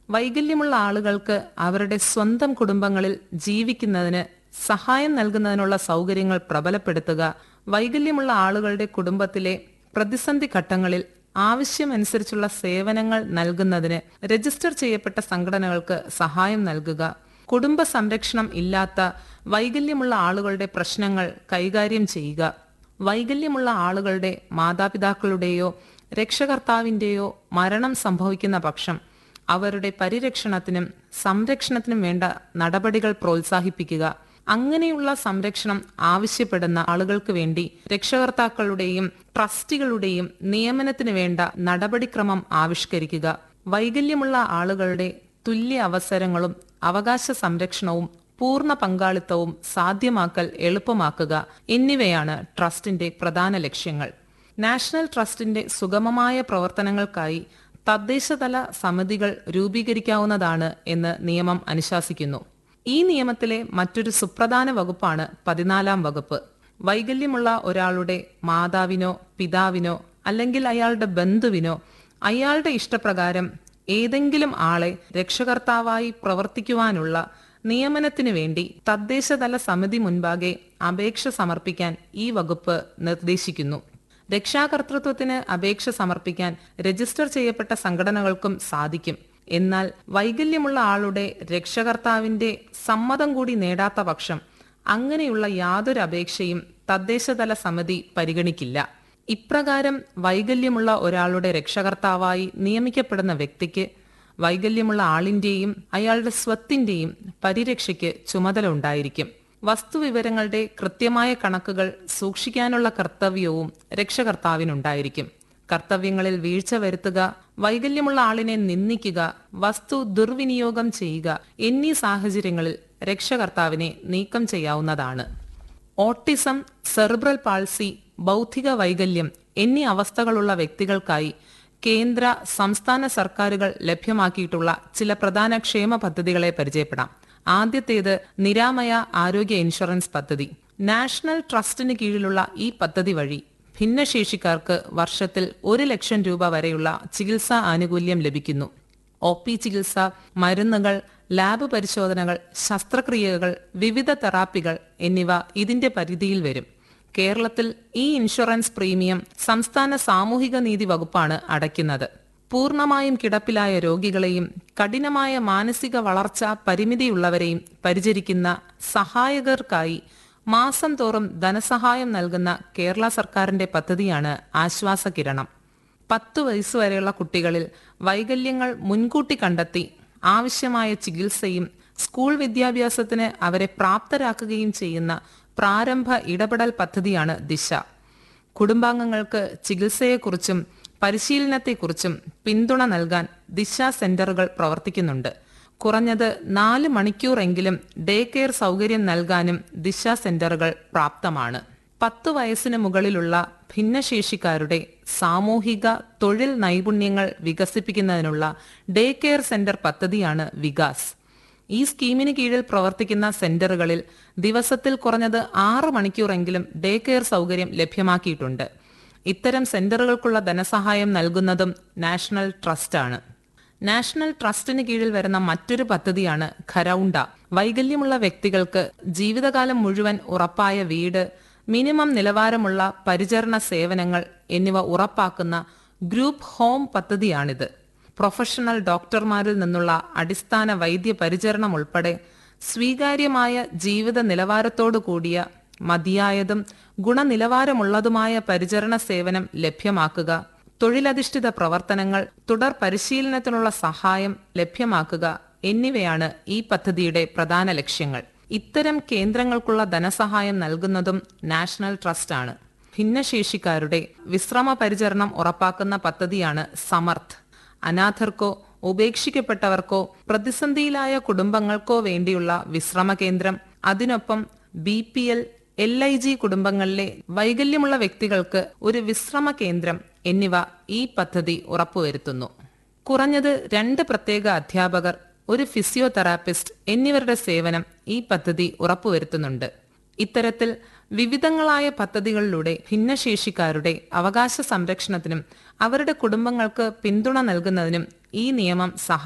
വൈകല്യമുള്ള ആളുകൾക്ക് അവരുടെ സ്വന്തം കുടുംബങ്ങളിൽ ജീവിക്കുന്നതിന് സഹായം നൽകുന്നതിനുള്ള സൗകര്യങ്ങൾ പ്രബലപ്പെടുത്തുക വൈകല്യമുള്ള ആളുകളുടെ കുടുംബത്തിലെ പ്രതിസന്ധി ഘട്ടങ്ങളിൽ ആവശ്യമനുസരിച്ചുള്ള സേവനങ്ങൾ നൽകുന്നതിന് രജിസ്റ്റർ ചെയ്യപ്പെട്ട സംഘടനകൾക്ക് സഹായം നൽകുക കുടുംബ സംരക്ഷണം ഇല്ലാത്ത വൈകല്യമുള്ള ആളുകളുടെ പ്രശ്നങ്ങൾ കൈകാര്യം ചെയ്യുക വൈകല്യമുള്ള ആളുകളുടെ മാതാപിതാക്കളുടെയോ രക്ഷകർത്താവിന്റെയോ മരണം സംഭവിക്കുന്ന പക്ഷം അവരുടെ പരിരക്ഷണത്തിനും സംരക്ഷണത്തിനും വേണ്ട നടപടികൾ പ്രോത്സാഹിപ്പിക്കുക അങ്ങനെയുള്ള സംരക്ഷണം ആവശ്യപ്പെടുന്ന ആളുകൾക്ക് വേണ്ടി രക്ഷകർത്താക്കളുടെയും ട്രസ്റ്റികളുടെയും നിയമനത്തിന് വേണ്ട നടപടിക്രമം ആവിഷ്കരിക്കുക വൈകല്യമുള്ള ആളുകളുടെ തുല്യ അവസരങ്ങളും അവകാശ സംരക്ഷണവും പൂർണ്ണ പങ്കാളിത്തവും സാധ്യമാക്കൽ എളുപ്പമാക്കുക എന്നിവയാണ് ട്രസ്റ്റിന്റെ പ്രധാന ലക്ഷ്യങ്ങൾ നാഷണൽ ട്രസ്റ്റിന്റെ സുഗമമായ പ്രവർത്തനങ്ങൾക്കായി തദ്ദേശതല സമിതികൾ രൂപീകരിക്കാവുന്നതാണ് എന്ന് നിയമം അനുശാസിക്കുന്നു ഈ നിയമത്തിലെ മറ്റൊരു സുപ്രധാന വകുപ്പാണ് പതിനാലാം വകുപ്പ് വൈകല്യമുള്ള ഒരാളുടെ മാതാവിനോ പിതാവിനോ അല്ലെങ്കിൽ അയാളുടെ ബന്ധുവിനോ അയാളുടെ ഇഷ്ടപ്രകാരം ഏതെങ്കിലും ആളെ രക്ഷകർത്താവായി പ്രവർത്തിക്കുവാനുള്ള നിയമനത്തിനു വേണ്ടി തദ്ദേശതല സമിതി മുൻപാകെ അപേക്ഷ സമർപ്പിക്കാൻ ഈ വകുപ്പ് നിർദ്ദേശിക്കുന്നു രക്ഷാകർതൃത്വത്തിന് അപേക്ഷ സമർപ്പിക്കാൻ രജിസ്റ്റർ ചെയ്യപ്പെട്ട സംഘടനകൾക്കും സാധിക്കും എന്നാൽ വൈകല്യമുള്ള ആളുടെ രക്ഷകർത്താവിന്റെ സമ്മതം കൂടി നേടാത്ത പക്ഷം അങ്ങനെയുള്ള യാതൊരു അപേക്ഷയും തദ്ദേശതല സമിതി പരിഗണിക്കില്ല ഇപ്രകാരം വൈകല്യമുള്ള ഒരാളുടെ രക്ഷകർത്താവായി നിയമിക്കപ്പെടുന്ന വ്യക്തിക്ക് വൈകല്യമുള്ള ആളിന്റെയും അയാളുടെ സ്വത്തിന്റെയും പരിരക്ഷയ്ക്ക് ചുമതല ഉണ്ടായിരിക്കും വസ്തുവിവരങ്ങളുടെ കൃത്യമായ കണക്കുകൾ സൂക്ഷിക്കാനുള്ള കർത്തവ്യവും രക്ഷകർത്താവിനുണ്ടായിരിക്കും കർത്തവ്യങ്ങളിൽ വീഴ്ച വരുത്തുക വൈകല്യമുള്ള ആളിനെ നിന്ദിക്കുക വസ്തു ദുർവിനിയോഗം ചെയ്യുക എന്നീ സാഹചര്യങ്ങളിൽ രക്ഷകർത്താവിനെ നീക്കം ചെയ്യാവുന്നതാണ് ഓട്ടിസം സെറിബ്രൽ പാൾസി ബൗദ്ധിക വൈകല്യം എന്നീ അവസ്ഥകളുള്ള വ്യക്തികൾക്കായി കേന്ദ്ര സംസ്ഥാന സർക്കാരുകൾ ലഭ്യമാക്കിയിട്ടുള്ള ചില പ്രധാന ക്ഷേമ പദ്ധതികളെ പരിചയപ്പെടാം ആദ്യത്തേത് നിരാമയ ആരോഗ്യ ഇൻഷുറൻസ് പദ്ധതി നാഷണൽ ട്രസ്റ്റിന് കീഴിലുള്ള ഈ പദ്ധതി വഴി ഭിന്നശേഷിക്കാർക്ക് വർഷത്തിൽ ഒരു ലക്ഷം രൂപ വരെയുള്ള ചികിത്സാ ആനുകൂല്യം ലഭിക്കുന്നു ഒ പി ചികിത്സ മരുന്നുകൾ ലാബ് പരിശോധനകൾ ശസ്ത്രക്രിയകൾ വിവിധ തെറാപ്പികൾ എന്നിവ ഇതിന്റെ പരിധിയിൽ വരും കേരളത്തിൽ ഈ ഇൻഷുറൻസ് പ്രീമിയം സംസ്ഥാന സാമൂഹിക നീതി വകുപ്പാണ് അടയ്ക്കുന്നത് പൂർണ്ണമായും കിടപ്പിലായ രോഗികളെയും കഠിനമായ മാനസിക വളർച്ച പരിമിതിയുള്ളവരെയും പരിചരിക്കുന്ന സഹായകർക്കായി മാസം തോറും ധനസഹായം നൽകുന്ന കേരള സർക്കാരിന്റെ പദ്ധതിയാണ് ആശ്വാസ കിരണം പത്തു വയസ്സുവരെയുള്ള കുട്ടികളിൽ വൈകല്യങ്ങൾ മുൻകൂട്ടി കണ്ടെത്തി ആവശ്യമായ ചികിത്സയും സ്കൂൾ വിദ്യാഭ്യാസത്തിന് അവരെ പ്രാപ്തരാക്കുകയും ചെയ്യുന്ന പ്രാരംഭ ഇടപെടൽ പദ്ധതിയാണ് ദിശ കുടുംബാംഗങ്ങൾക്ക് ചികിത്സയെക്കുറിച്ചും പരിശീലനത്തെക്കുറിച്ചും പിന്തുണ നൽകാൻ ദിശ സെന്ററുകൾ പ്രവർത്തിക്കുന്നുണ്ട് കുറഞ്ഞത് നാല് മണിക്കൂറെങ്കിലും ഡേ കെയർ സൗകര്യം നൽകാനും ദിശ സെന്ററുകൾ പ്രാപ്തമാണ് പത്ത് വയസ്സിന് മുകളിലുള്ള ഭിന്നശേഷിക്കാരുടെ സാമൂഹിക തൊഴിൽ നൈപുണ്യങ്ങൾ വികസിപ്പിക്കുന്നതിനുള്ള ഡേ കെയർ സെന്റർ പദ്ധതിയാണ് വികാസ് ഈ സ്കീമിന് കീഴിൽ പ്രവർത്തിക്കുന്ന സെന്ററുകളിൽ ദിവസത്തിൽ കുറഞ്ഞത് ആറ് മണിക്കൂറെങ്കിലും ഡേ കെയർ സൗകര്യം ലഭ്യമാക്കിയിട്ടുണ്ട് ഇത്തരം സെന്ററുകൾക്കുള്ള ധനസഹായം നൽകുന്നതും നാഷണൽ ട്രസ്റ്റാണ് നാഷണൽ ട്രസ്റ്റിന് കീഴിൽ വരുന്ന മറ്റൊരു പദ്ധതിയാണ് ഖരൌണ്ട വൈകല്യമുള്ള വ്യക്തികൾക്ക് ജീവിതകാലം മുഴുവൻ ഉറപ്പായ വീട് മിനിമം നിലവാരമുള്ള പരിചരണ സേവനങ്ങൾ എന്നിവ ഉറപ്പാക്കുന്ന ഗ്രൂപ്പ് ഹോം പദ്ധതിയാണിത് പ്രൊഫഷണൽ ഡോക്ടർമാരിൽ നിന്നുള്ള അടിസ്ഥാന വൈദ്യ പരിചരണം ഉൾപ്പെടെ സ്വീകാര്യമായ ജീവിത നിലവാരത്തോടു കൂടിയ മതിയായതും ഗുണനിലവാരമുള്ളതുമായ പരിചരണ സേവനം ലഭ്യമാക്കുക തൊഴിലധിഷ്ഠിത പ്രവർത്തനങ്ങൾ തുടർ പരിശീലനത്തിനുള്ള സഹായം ലഭ്യമാക്കുക എന്നിവയാണ് ഈ പദ്ധതിയുടെ പ്രധാന ലക്ഷ്യങ്ങൾ ഇത്തരം കേന്ദ്രങ്ങൾക്കുള്ള ധനസഹായം നൽകുന്നതും നാഷണൽ ട്രസ്റ്റാണ് ഭിന്നശേഷിക്കാരുടെ വിശ്രമ പരിചരണം ഉറപ്പാക്കുന്ന പദ്ധതിയാണ് സമർത്ഥ് അനാഥർക്കോ ഉപേക്ഷിക്കപ്പെട്ടവർക്കോ പ്രതിസന്ധിയിലായ കുടുംബങ്ങൾക്കോ വേണ്ടിയുള്ള വിശ്രമ കേന്ദ്രം അതിനൊപ്പം B P L L I G കുടുംബങ്ങളിലെ വൈകല്യമുള്ള വ്യക്തികൾക്ക് ഒരു വിശ്രമ കേന്ദ്രം എന്നിവ ഈ പദ്ധതി ഉറപ്പുവരുത്തുന്നു കുറഞ്ഞത് രണ്ട് പ്രത്യേക അധ്യാപകർ ഒരു ഫിസിയോതെറാപ്പിസ്റ്റ് എന്നിവരുടെ സേവനം ഈ പദ്ധതി ഉറപ്പുവരുത്തുന്നുണ്ട് ഇത്തരത്തിൽ വിവിധങ്ങളായ പദ്ധതികളിലൂടെ ഭിന്നശേഷിക്കാരുടെ അവകാശ സംരക്ഷണത്തിനും അവരുടെ കുടുംബങ്ങൾക്ക് പിന്തുണ നൽകുന്നതിനും ഈ നിയമം സഹായിക്കും